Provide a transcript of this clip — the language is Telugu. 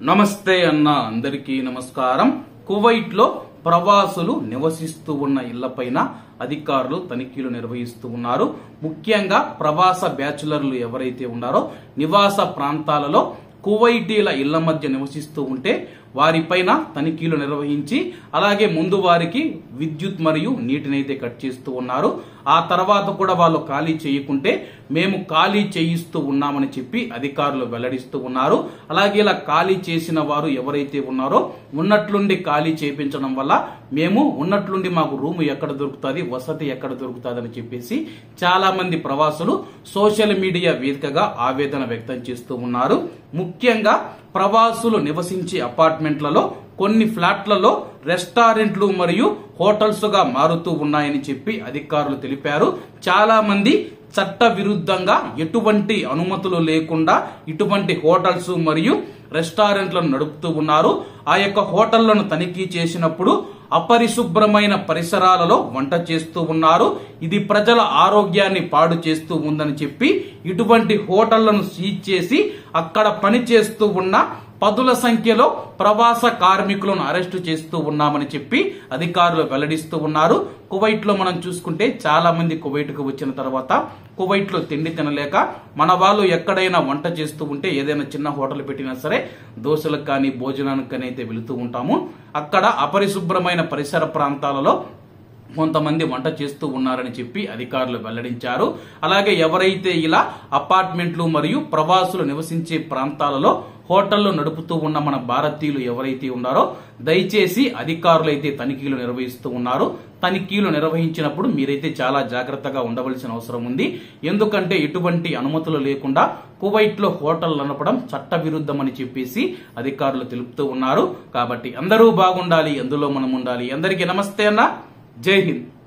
నమస్తే అన్న అందరికీ నమస్కారం కువైట్ లో ప్రవాసులు నివసిస్తూ ఉన్న ఇళ్లపైన అధికారులు తనిఖీలు నిర్వహిస్తూ ఉన్నారు ముఖ్యంగా ప్రవాస బ్యాచులర్లు ఎవరైతే ఉన్నారో నివాస ప్రాంతాలలో కువైటీల ఇళ్ల మధ్య నివసిస్తూ ఉంటే వారిపైన తనిఖీలు నిర్వహించి అలాగే ముందు వారికి విద్యుత్ మరియు నీటినైతే కట్ చేస్తూ ఉన్నారు ఆ తర్వాత కూడా వాళ్ళు ఖాళీ చేయకుంటే మేము ఖాళీ చేయిస్తూ ఉన్నామని చెప్పి అధికారులు వెల్లడిస్తూ ఉన్నారు అలాగే ఇలా ఖాళీ చేసిన వారు ఎవరైతే ఉన్నారో ఉన్నట్లుండి ఖాళీ చేయించడం వల్ల మేము ఉన్నట్లుండి మాకు రూమ్ ఎక్కడ దొరుకుతుంది వసతి ఎక్కడ దొరుకుతుంది అని చెప్పేసి చాలా మంది ప్రవాసులు సోషల్ మీడియా వేదికగా ఆవేదన వ్యక్తం చేస్తూ ఉన్నారు ముఖ్యంగా ప్రవాసులు నివసించే అపార్ట్మెంట్లలో కొన్ని ఫ్లాట్లలో రెస్టారెంట్లు మరియు హోటల్స్ గా మారుతూ ఉన్నాయని చెప్పి అధికారులు తెలిపారు చాలా మంది చట్ట విరుద్ధంగా ఎటువంటి అనుమతులు లేకుండా ఇటువంటి హోటల్స్ మరియు రెస్టారెంట్లను నడుపుతూ ఉన్నారు ఆ యొక్క హోటళ్లను తనిఖీ చేసినప్పుడు అపరిశుభ్రమైన పరిసరాలలో వంట చేస్తూ ఉన్నారు ఇది ప్రజల ఆరోగ్యాన్ని పాడు చేస్తూ ఉందని చెప్పి ఇటువంటి హోటళ్లను సీజ్ చేసి అక్కడ పని చేస్తూ ఉన్న పదుల సంఖ్యలో ప్రవాస కార్మికులను అరెస్టు చేస్తూ ఉన్నామని చెప్పి అధికారులు వెల్లడిస్తూ ఉన్నారు కువైట్ లో మనం చూసుకుంటే చాలా మంది కువైట్ కు వచ్చిన తర్వాత కువైట్ లో తిండి తినలేక మన వాళ్ళు ఎక్కడైనా వంట చేస్తూ ఉంటే ఏదైనా చిన్న హోటల్ పెట్టినా సరే దోశలకు కానీ భోజనానికి కానీ అయితే వెళుతూ ఉంటాము అక్కడ అపరిశుభ్రమైన పరిసర ప్రాంతాలలో కొంతమంది వంట చేస్తూ ఉన్నారని చెప్పి అధికారులు వెల్లడించారు అలాగే ఎవరైతే ఇలా అపార్ట్మెంట్లు మరియు ప్రవాసులు నివసించే ప్రాంతాలలో హోటళ్లు నడుపుతూ ఉన్న మన భారతీయులు ఎవరైతే ఉన్నారో దయచేసి అధికారులు అయితే తనిఖీలు నిర్వహిస్తూ ఉన్నారు తనిఖీలు నిర్వహించినప్పుడు మీరైతే చాలా జాగ్రత్తగా ఉండవలసిన అవసరం ఉంది ఎందుకంటే ఎటువంటి అనుమతులు లేకుండా కువైట్ లో హోటల్ నడపడం చట్ట విరుద్ధమని చెప్పేసి అధికారులు తెలుపుతూ ఉన్నారు కాబట్టి అందరూ బాగుండాలి అందులో మనం ఉండాలి అందరికీ నమస్తే అన్న జై హింద్